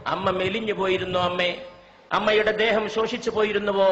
അമ്മ മെലിഞ്ഞു പോയിരുന്നു അമ്മേ അമ്മയുടെ ദേഹം ശോഷിച്ചു പോയിരുന്നുവോ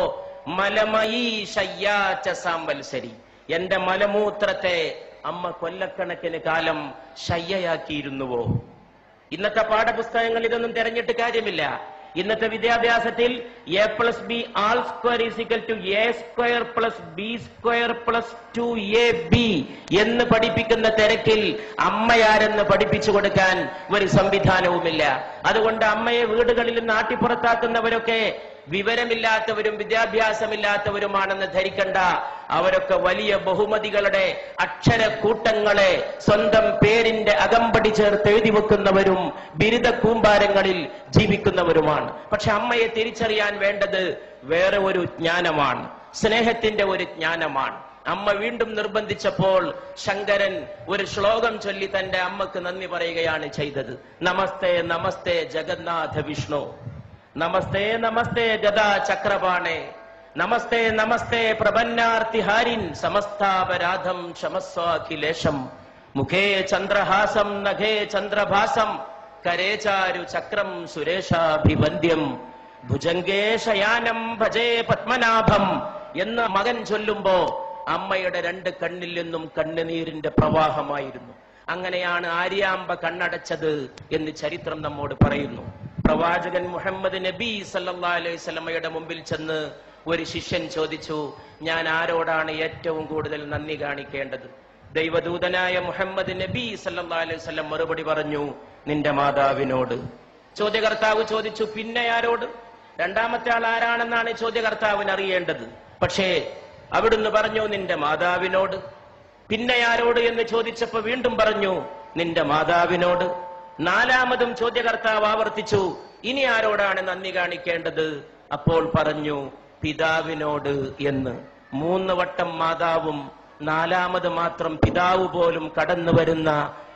മലമയീ ശയ്യാച്ച സാമ്പൽസരി എന്റെ മലമൂത്രത്തെ അമ്മ കൊല്ലക്കണക്കിന് കാലം ശയ്യയാക്കിയിരുന്നുവോ ഇന്നത്തെ പാഠപുസ്തകങ്ങൾ ഇതൊന്നും തെരഞ്ഞിട്ട് കാര്യമില്ല ഇന്നത്തെ വിദ്യാഭ്യാസത്തിൽ A plus B whole square is equal to A square plus B square plus two A B എന്ന് പഠിപ്പിക്കുന്ന തിരക്കിൽ അമ്മയാരെന്ന് പഠിപ്പിച്ചു കൊടുക്കാൻ ഒരു സംവിധാനവുമില്ല അതുകൊണ്ട് അമ്മയെ വീടുകളിൽ നിന്ന് ആട്ടിപ്പുറത്താക്കുന്നവരൊക്കെ വിവരമില്ലാത്തവരും വിദ്യാഭ്യാസമില്ലാത്തവരുമാണെന്ന് ധരിക്കണ്ട അവരൊക്കെ വലിയ ബഹുമതികളുടെ അക്ഷരക്കൂട്ടങ്ങളെ സ്വന്തം പേരിന്റെ അകമ്പടി ചേർത്ത് എഴുതി വെക്കുന്നവരും ബിരുദ കൂമ്പാരങ്ങളിൽ ജീവിക്കുന്നവരുമാണ് പക്ഷെ അമ്മയെ തിരിച്ചറിയാൻ വേണ്ടത് വേറെ ഒരു ജ്ഞാനമാണ് സ്നേഹത്തിന്റെ ഒരു ജ്ഞാനമാണ് അമ്മ വീണ്ടും നിർബന്ധിച്ചപ്പോൾ ശങ്കരൻ ഒരു ശ്ലോകം ചൊല്ലി തന്റെ അമ്മക്ക് നന്ദി പറയുകയാണ് ചെയ്തത് നമസ്തേ നമസ്തേ ജഗന്നാഥ വിഷ്ണു നമസ്തേ നമസ്തേ ഗദാ ചക്രപാണേ നമസ്തേ നമസ്തേ പ്രപന്നാർത്തിഹാരിൻ സമസ്താപരാധം ക്ഷമസ്വാഖിലേശം മുഖേ ചന്ദ്രഹാസം നഖേ ചന്ദ്രഭാസം കരേ ചാരു ചക്രം സുരേഷാഭിവന്ദ്യം ഭുജംഗേ ശയാനം ഭജേ പത്മനാഭം എന്ന് മകൻ ചൊല്ലുമ്പോ അമ്മയുടെ രണ്ട് കണ്ണിൽ നിന്നും കണ്ണുനീരിന്റെ പ്രവാഹമായിരുന്നു അങ്ങനെയാണ് ആര്യാമ്പ കണ്ണടച്ചത് എന്ന് ചരിത്രം നമ്മോട് പറയുന്നു പ്രവാചകൻ മുഹമ്മദ് നബി സല്ലാ അലൈഹി സ്വലമയുടെ മുമ്പിൽ ചെന്ന് ഒരു ശിഷ്യൻ ചോദിച്ചു ഞാൻ ആരോടാണ് ഏറ്റവും കൂടുതൽ നന്ദി കാണിക്കേണ്ടത് ദൈവദൂതനായ മുഹമ്മദ് നബി സല്ലാ അലൈഹി സ്വലം മറുപടി പറഞ്ഞു നിന്റെ മാതാവിനോട് ചോദ്യകർത്താവ് ചോദിച്ചു പിന്നെ ആരോട് രണ്ടാമത്തെ ആൾ ആരാണെന്നാണ് ചോദ്യകർത്താവിന് അറിയേണ്ടത് പക്ഷേ അവിടുന്ന് പറഞ്ഞു നിന്റെ മാതാവിനോട് പിന്നെ ആരോട് എന്ന് ചോദിച്ചപ്പോ വീണ്ടും പറഞ്ഞു നിന്റെ മാതാവിനോട് നാലാമതും ചോദ്യകർത്താവ് ആവർത്തിച്ചു ഇനി ആരോടാണ് നന്ദി കാണിക്കേണ്ടത് അപ്പോൾ പറഞ്ഞു പിതാവിനോട് എന്ന് മൂന്ന് വട്ടം മാതാവും നാലാമത് മാത്രം പിതാവ് പോലും കടന്നു വരുന്ന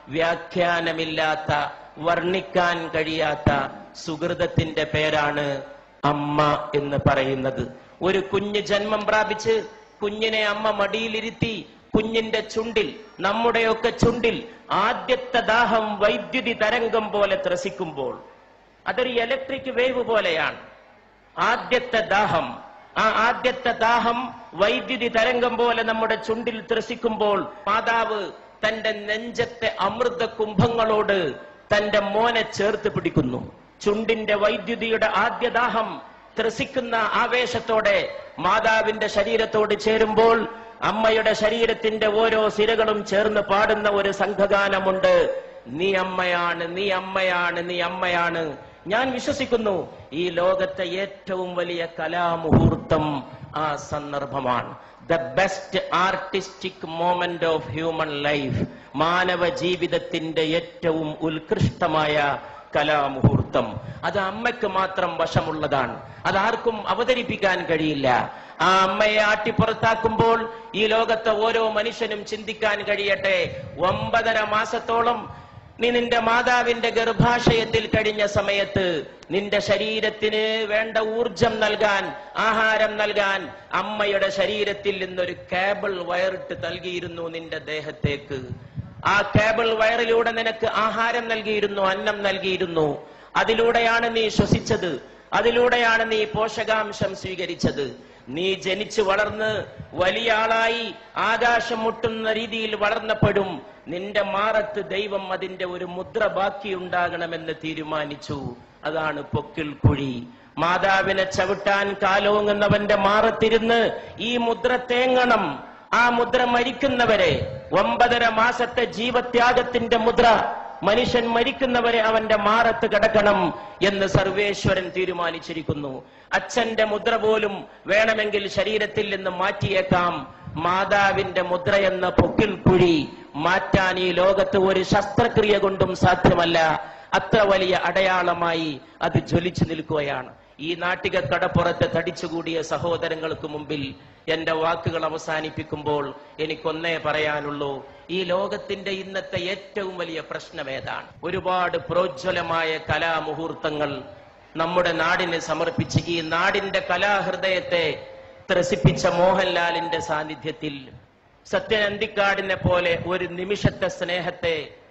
വ്യാഖ്യാനമില്ലാത്ത വർണ്ണിക്കാൻ കഴിയാത്ത സുഹൃതത്തിന്റെ പേരാണ് അമ്മ എന്ന് പറയുന്നത് ഒരു കുഞ്ഞ് ജന്മം പ്രാപിച്ച് കുഞ്ഞിനെ അമ്മ മടിയിലിരുത്തി കുഞ്ഞിന്റെ ചുണ്ടിൽ നമ്മുടെയൊക്കെ ചുണ്ടിൽ ആദ്യത്തെ ദാഹം വൈദ്യുതി തരംഗം പോലെ ത്രസിക്കുമ്പോൾ അതൊരു ഇലക്ട്രിക് വേവ് പോലെയാണ് ആദ്യത്തെ ദാഹം ആ ആദ്യത്തെ ദാഹം വൈദ്യുതി തരംഗം പോലെ നമ്മുടെ ചുണ്ടിൽ ത്രസിക്കുമ്പോൾ മാതാവ് തന്റെ നെഞ്ചത്തെ അമൃത കുംഭങ്ങളോട് തന്റെ മോനെ ചേർത്ത് പിടിക്കുന്നു ചുണ്ടിന്റെ വൈദ്യുതിയുടെ ആദ്യ ദാഹം ത്രസിക്കുന്ന ആവേശത്തോടെ മാതാവിന്റെ ശരീരത്തോട് ചേരുമ്പോൾ അമ്മയുടെ ശരീരത്തിന്റെ ഓരോ സിരകളും ചേർന്ന് പാടുന്ന ഒരു സംഘഗാനമുണ്ട് നീ അമ്മയാണ് നീ അമ്മയാണ് നീ അമ്മയാണ് ഞാൻ വിശ്വസിക്കുന്നു ഈ ലോകത്തെ ഏറ്റവും വലിയ കലാമുഹൂർത്തം ആ സന്ദർഭമാണ് the best artistic moment of human life മാനവ ജീവിതത്തിന്റെ ഏറ്റവും ഉത്കൃഷ്ടമായ കലാമുഹൂർത്തം അത് അമ്മയ്ക്ക് മാത്രം വശമുള്ളതാണ് അതാർക്കും അവതരിപ്പിക്കാൻ കഴിയില്ല ആ അമ്മയെ ആട്ടിപ്പുറത്താക്കുമ്പോൾ ഈ ലോകത്തെ ഓരോ മനുഷ്യനും ചിന്തിക്കാൻ കഴിയട്ടെ ഒമ്പതര മാസത്തോളം നീ നിന്റെ മാതാവിന്റെ ഗർഭാശയത്തിൽ കഴിഞ്ഞ സമയത്ത് നിന്റെ ശരീരത്തിന് വേണ്ട ഊർജം നൽകാൻ ആഹാരം നൽകാൻ അമ്മയുടെ ശരീരത്തിൽ നിന്നൊരു കേബിൾ വയറിട്ട് നൽകിയിരുന്നു നിന്റെ ദേഹത്തേക്ക് ആ കേബിൾ വയറിലൂടെ നിനക്ക് ആഹാരം നൽകിയിരുന്നു അന്നം നൽകിയിരുന്നു അതിലൂടെയാണ് നീ ശ്വസിച്ചത് അതിലൂടെയാണ് നീ പോഷകാംശം സ്വീകരിച്ചത് നീ ജനിച്ചു വളർന്ന് വലിയ ആളായി ആകാശം മുട്ടുന്ന രീതിയിൽ വളർന്നപ്പെടും നിന്റെ മാറത്ത് ദൈവം അതിന്റെ ഒരു മുദ്ര ബാക്കിയുണ്ടാകണമെന്ന് തീരുമാനിച്ചു അതാണ് പൊക്കിൽ കുഴി മാതാവിനെ ചവിട്ടാൻ കാലോങ്ങുന്നവന്റെ മാറത്തിരുന്ന് ഈ മുദ്ര തേങ്ങണം ആ മുദ്ര മരിക്കുന്നവരെ ഒമ്പതര മാസത്തെ ജീവത്യാഗത്തിന്റെ മുദ്ര മനുഷ്യൻ മരിക്കുന്നവരെ അവന്റെ മാറത്ത് കിടക്കണം എന്ന് സർവേശ്വരൻ തീരുമാനിച്ചിരിക്കുന്നു അച്ഛന്റെ മുദ്ര പോലും വേണമെങ്കിൽ ശരീരത്തിൽ നിന്ന് മാറ്റിയേക്കാം മാതാവിന്റെ മുദ്ര എന്ന പൊക്കിൽ കുഴി മാറ്റാൻ ഈ ലോകത്ത് ഒരു ശസ്ത്രക്രിയ കൊണ്ടും സാധ്യമല്ല അത്ര വലിയ അടയാളമായി അത് ജ്വലിച്ചു നിൽക്കുകയാണ് ഈ നാട്ടിക കടപ്പുറത്ത് തടിച്ചുകൂടിയ സഹോദരങ്ങൾക്ക് മുമ്പിൽ എന്റെ വാക്കുകൾ അവസാനിപ്പിക്കുമ്പോൾ എനിക്കൊന്നേ പറയാനുള്ളൂ ഈ ലോകത്തിന്റെ ഇന്നത്തെ ഏറ്റവും വലിയ പ്രശ്നം ഏതാണ് ഒരുപാട് പ്രോജ്വലമായ കലാമുഹൂർത്തങ്ങൾ നമ്മുടെ നാടിന് സമർപ്പിച്ച് ഈ നാടിന്റെ കലാഹൃദയത്തെ ത്രസിപ്പിച്ച മോഹൻലാലിന്റെ സാന്നിധ്യത്തിൽ സത്യൻ അന്തിക്കാടിനെ പോലെ ഒരു നിമിഷത്തെ സ്നേഹത്തെ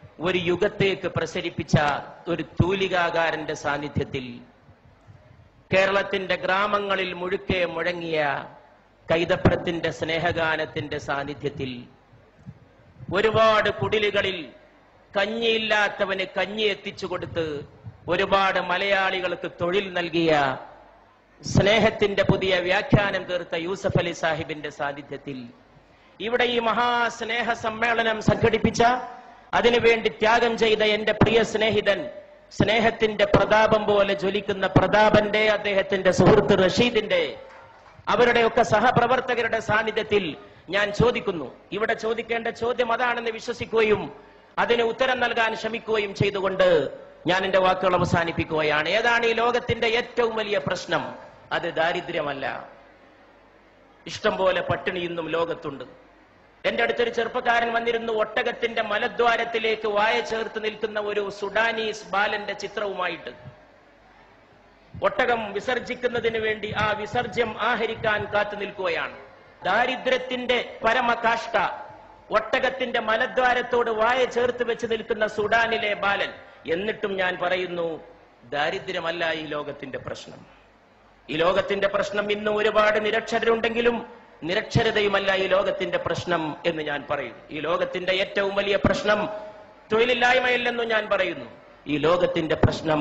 ഒരു യുഗത്തേക്ക് പ്രസരിപ്പിച്ച ഒരു തൂലികാകാരന്റെ സാന്നിധ്യത്തിൽ കേരളത്തിന്റെ ഗ്രാമങ്ങളിൽ മുഴുക്കെ മുഴങ്ങിയ കൈതപ്രത്തിന്റെ സ്നേഹഗാനത്തിന്റെ സാന്നിധ്യത്തിൽ ഒരുപാട് കുടിലുകളിൽ കഞ്ഞിയില്ലാത്തവന് കഞ്ഞി എത്തിച്ചു കൊടുത്ത് ഒരുപാട് മലയാളികൾക്ക് തൊഴിൽ നൽകിയ സ്നേഹത്തിന്റെ പുതിയ വ്യാഖ്യാനം തീർത്ത യൂസഫ് അലി സാഹിബിന്റെ സാന്നിധ്യത്തിൽ ഇവിടെ ഈ മഹാസ്നേഹ സമ്മേളനം സംഘടിപ്പിച്ച അതിനുവേണ്ടി ത്യാഗം ചെയ്ത എന്റെ പ്രിയ സ്നേഹിതൻ സ്നേഹത്തിന്റെ പ്രതാപം പോലെ ജ്വലിക്കുന്ന പ്രതാപന്റെ അദ്ദേഹത്തിന്റെ സുഹൃത്ത് റഷീദിന്റെ അവരുടെയൊക്കെ സഹപ്രവർത്തകരുടെ സാന്നിധ്യത്തിൽ ഞാൻ ചോദിക്കുന്നു ഇവിടെ ചോദിക്കേണ്ട ചോദ്യം അതാണെന്ന് വിശ്വസിക്കുകയും അതിന് ഉത്തരം നൽകാൻ ശ്രമിക്കുകയും ചെയ്തുകൊണ്ട് ഞാൻ എന്റെ വാക്കുകൾ അവസാനിപ്പിക്കുകയാണ് ഏതാണ് ഈ ലോകത്തിന്റെ ഏറ്റവും വലിയ പ്രശ്നം അത് ദാരിദ്ര്യമല്ല ഇഷ്ടം പോലെ പട്ടിണി ഇന്നും ലോകത്തുണ്ട് എന്റെ അടുത്തൊരു ചെറുപ്പക്കാരൻ വന്നിരുന്നു ഒട്ടകത്തിന്റെ മലദ്വാരത്തിലേക്ക് വായ ചേർത്ത് നിൽക്കുന്ന ഒരു സുഡാനീസ് ബാലന്റെ ചിത്രവുമായിട്ട് ഒട്ടകം വിസർജിക്കുന്നതിന് വേണ്ടി ആ വിസർജ്യം ആഹരിക്കാൻ കാത്തു നിൽക്കുകയാണ് ദാരിദ്ര്യത്തിന്റെ പരമകാഷ്ട ഒട്ടകത്തിന്റെ മലദ്വാരത്തോട് വായ ചേർത്ത് വെച്ച് നിൽക്കുന്ന സുഡാനിലെ ബാലൻ എന്നിട്ടും ഞാൻ പറയുന്നു ദാരിദ്ര്യമല്ല ഈ ലോകത്തിന്റെ പ്രശ്നം ഈ ലോകത്തിന്റെ പ്രശ്നം ഇന്ന് ഒരുപാട് നിരക്ഷരരുണ്ടെങ്കിലും നിരക്ഷരതയുമല്ല ഈ ലോകത്തിന്റെ പ്രശ്നം എന്ന് ഞാൻ പറയും ഈ ലോകത്തിന്റെ ഏറ്റവും വലിയ പ്രശ്നം തൊഴിലില്ലായ്മയല്ലെന്നും ഞാൻ പറയുന്നു ഈ ലോകത്തിന്റെ പ്രശ്നം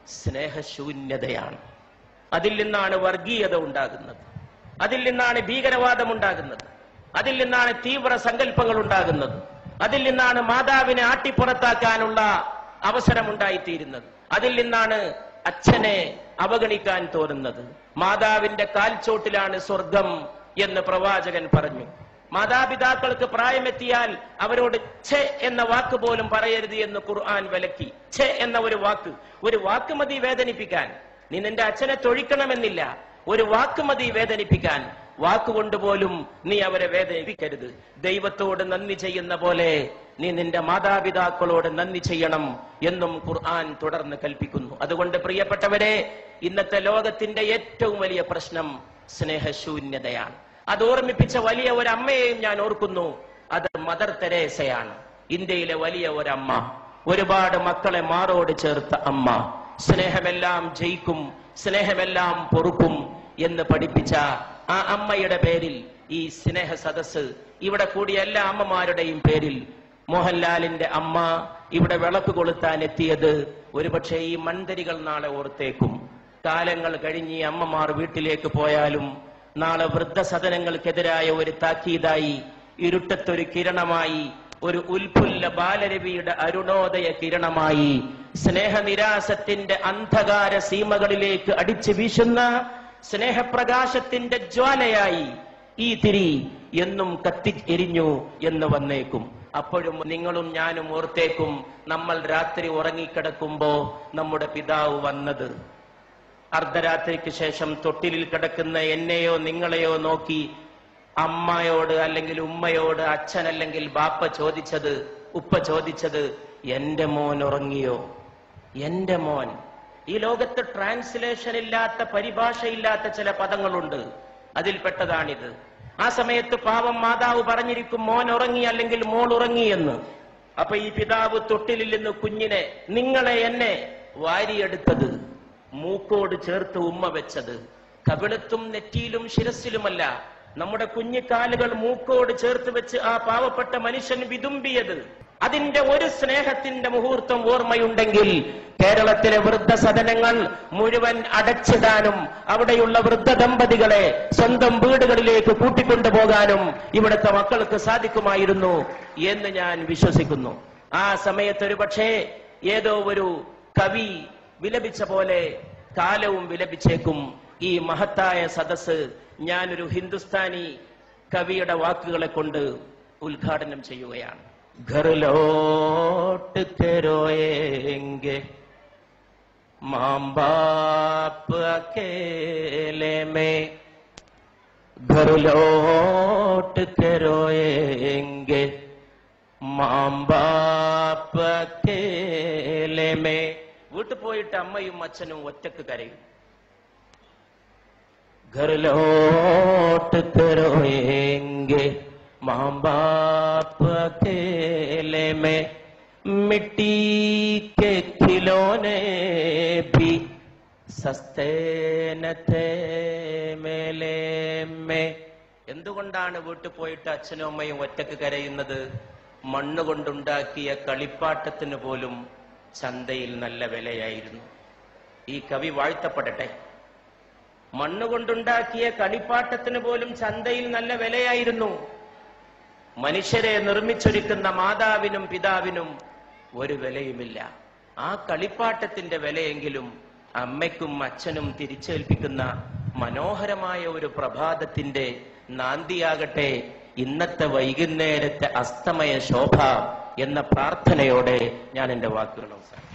സ്നേഹശൂന്യതയാണ് അതിൽ നിന്നാണ് വർഗീയത ഉണ്ടാകുന്നത് അതിൽ നിന്നാണ് ഭീകരവാദം ഉണ്ടാകുന്നത് അതിൽ നിന്നാണ് തീവ്ര സങ്കല്പങ്ങൾ ഉണ്ടാകുന്നത് അതിൽ നിന്നാണ് മാതാവിനെ ആട്ടിപ്പുറത്താക്കാനുള്ള അവസരം ഉണ്ടായിത്തീരുന്നത് അതിൽ നിന്നാണ് അച്ഛനെ അവഗണിക്കാൻ തോന്നുന്നത് മാതാവിന്റെ കാൽച്ചോട്ടിലാണ് സ്വർഗം എന്ന് പ്രവാചകൻ പറഞ്ഞു മാതാപിതാക്കൾക്ക് പ്രായമെത്തിയാൽ അവരോട് ഛെ എന്ന വാക്ക് പോലും പറയരുത് എന്ന് ഖുർആൻ വിലക്കി ഛെ എന്ന ഒരു വാക്ക് ഒരു വാക്ക് മതി വേദനിപ്പിക്കാൻ നീ നിന്റെ അച്ഛനെ തൊഴിക്കണമെന്നില്ല ഒരു വാക്ക് മതി വേദനിപ്പിക്കാൻ വാക്കുകൊണ്ട് പോലും നീ അവരെ വേദനിപ്പിക്കരുത് ദൈവത്തോട് നന്ദി ചെയ്യുന്ന പോലെ നീ നിന്റെ മാതാപിതാക്കളോട് നന്ദി ചെയ്യണം എന്നും ഖുർആൻ തുടർന്ന് കൽപ്പിക്കുന്നു അതുകൊണ്ട് പ്രിയപ്പെട്ടവരെ ഇന്നത്തെ ലോകത്തിന്റെ ഏറ്റവും വലിയ പ്രശ്നം സ്നേഹശൂന്യതയാണ് അത് ഓർമ്മിപ്പിച്ച വലിയ ഒരു അമ്മയെയും ഞാൻ ഓർക്കുന്നു അത് മദർ തെരേസയാണ് ഇന്ത്യയിലെ വലിയ ഒരമ്മ ഒരുപാട് മക്കളെ മാറോട് ചേർത്ത അമ്മ സ്നേഹമെല്ലാം ജയിക്കും സ്നേഹമെല്ലാം പൊറുക്കും എന്ന് പഠിപ്പിച്ച ആ അമ്മയുടെ പേരിൽ ഈ സ്നേഹ സദസ് ഇവിടെ കൂടിയ എല്ലാ അമ്മമാരുടെയും പേരിൽ മോഹൻലാലിന്റെ അമ്മ ഇവിടെ വിളക്ക് കൊളുത്താൻ എത്തിയത് ഒരുപക്ഷെ ഈ മൺതരികൾ നാളെ ഓർത്തേക്കും കാലങ്ങൾ കഴിഞ്ഞ് ഈ അമ്മമാർ വീട്ടിലേക്ക് പോയാലും നാളെ വൃദ്ധസദനങ്ങൾക്കെതിരായ ഒരു താക്കീതായി ഇരുട്ടത്തൊരു കിരണമായി ഒരു ഉൽഫുല്ല ബാലരവിയുടെ അരുണോദയ കിരണമായി സ്നേഹനിരാസത്തിന്റെ അന്ധകാര സീമകളിലേക്ക് അടിച്ചു വീശുന്ന സ്നേഹപ്രകാശത്തിന്റെ ജ്വാലയായി ഈ തിരി എന്നും കത്തി എരിഞ്ഞു എന്ന് വന്നേക്കും അപ്പോഴും നിങ്ങളും ഞാനും ഓർത്തേക്കും നമ്മൾ രാത്രി ഉറങ്ങിക്കിടക്കുമ്പോ നമ്മുടെ പിതാവ് വന്നത് അർദ്ധരാത്രിക്ക് ശേഷം തൊട്ടിലിൽ കിടക്കുന്ന എന്നെയോ നിങ്ങളെയോ നോക്കി അമ്മയോട് അല്ലെങ്കിൽ ഉമ്മയോട് അച്ഛൻ അല്ലെങ്കിൽ ബാപ്പ ചോദിച്ചത് ഉപ്പ ചോദിച്ചത് എന്റെ മോൻ ഉറങ്ങിയോ എന്റെ മോൻ ഈ ലോകത്ത് ട്രാൻസ്ലേഷൻ ഇല്ലാത്ത പരിഭാഷയില്ലാത്ത ചില പദങ്ങളുണ്ട് അതിൽപ്പെട്ടതാണിത് ആ സമയത്ത് പാവം മാതാവ് പറഞ്ഞിരിക്കും മോൻ ഉറങ്ങി അല്ലെങ്കിൽ മോൾ ഉറങ്ങി എന്ന് അപ്പൊ ഈ പിതാവ് തൊട്ടിലിൽ നിന്ന് കുഞ്ഞിനെ നിങ്ങളെ എന്നെ വാരിയെടുത്തത് മൂക്കോട് ചേർത്ത് ഉമ്മ വെച്ചത് കവിളത്തും നെറ്റിയിലും ശിരസിലുമല്ല നമ്മുടെ കുഞ്ഞിക്കാലുകൾ മൂക്കോട് ചേർത്ത് വെച്ച് ആ പാവപ്പെട്ട മനുഷ്യൻ വിതുമ്പിയത് അതിന്റെ ഒരു സ്നേഹത്തിന്റെ മുഹൂർത്തം ഓർമ്മയുണ്ടെങ്കിൽ കേരളത്തിലെ വൃദ്ധസദനങ്ങൾ മുഴുവൻ അടച്ചിടാനും അവിടെയുള്ള വൃദ്ധ ദമ്പതികളെ സ്വന്തം വീടുകളിലേക്ക് കൂട്ടിക്കൊണ്ടുപോകാനും ഇവിടുത്തെ മക്കൾക്ക് സാധിക്കുമായിരുന്നു എന്ന് ഞാൻ വിശ്വസിക്കുന്നു ആ സമയത്ത് ഒരു പക്ഷേ ഏതോ ഒരു കവി വിലപിച്ച പോലെ കാലവും വിലപിച്ചേക്കും ഈ മഹത്തായ സദസ് ഞാനൊരു ഹിന്ദുസ്ഥാനി കവിയുടെ വാക്കുകളെ കൊണ്ട് ഉദ്ഘാടനം ചെയ്യുകയാണ് घर लौट के रोएंगे माँ बाप अकेले में घर लौट के रोएंगे माँ बाप अकेले में വീട്ടിൽ പോയിട്ട് അമ്മയും അച്ഛനും ഒറ്റക്ക് കരയും घर लौट कर रोएंगे माँ बाप अकेले में मिट्टी के खिलौने भी സസ്തേ ന ഥേ മേലേ മേ എന്തുകൊണ്ടാണ് വീട്ടിൽ പോയിട്ട് അച്ഛനും അമ്മയും ഒറ്റക്ക് കരയുന്നത് മണ്ണ് കൊണ്ടുണ്ടാക്കിയ കളിപ്പാട്ടത്തിന് പോലും ചന്തയിൽ നല്ല വിലയായിരുന്നു ഈ കവി വാഴ്ത്തപ്പെടട്ടെ മണ്ണ് കൊണ്ടുണ്ടാക്കിയ കളിപ്പാട്ടത്തിന് പോലും ചന്തയിൽ നല്ല വിലയായിരുന്നു മനുഷ്യരെ നിർമ്മിച്ചൊരുക്കുന്ന മാതാവിനും പിതാവിനും ഒരു വിലയുമില്ല ആ കളിപ്പാട്ടത്തിന്റെ വിലയെങ്കിലും അമ്മയ്ക്കും അച്ഛനും തിരിച്ചേൽപ്പിക്കുന്ന മനോഹരമായ ഒരു പ്രഭാതത്തിന്റെ നാന്തിയാകട്ടെ ഇന്നത്തെ വൈകുന്നേരത്തെ അസ്തമയ ശോഭ എന്ന പ്രാർത്ഥനയോടെ ഞാൻ എന്റെ വാക്കുകൾ അവസാനിപ്പിക്കുന്നു